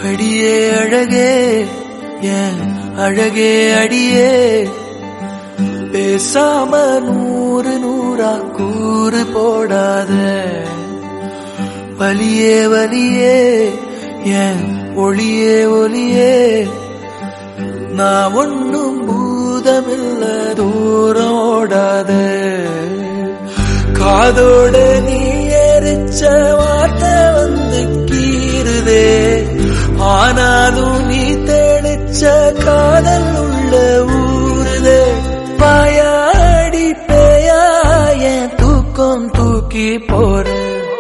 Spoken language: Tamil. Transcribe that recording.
அடியே அழகே ஏன் அழகே அடியே பேசாம நூறு நூறா கூறு போடாத வலியே வலியே ஏன் ஒளியே ஒளியே நான் ஒன்னும் பூதமில்ல தூரம் ஓடாத காதோட நீ எரிச்ச வார்த்தை வந்து கீறுதே ஆனாலும் நீ தெளிச்ச காதல் உள்ள ஊறுதே பாயாடி பேயா என் தூக்கம் தூக்கி போற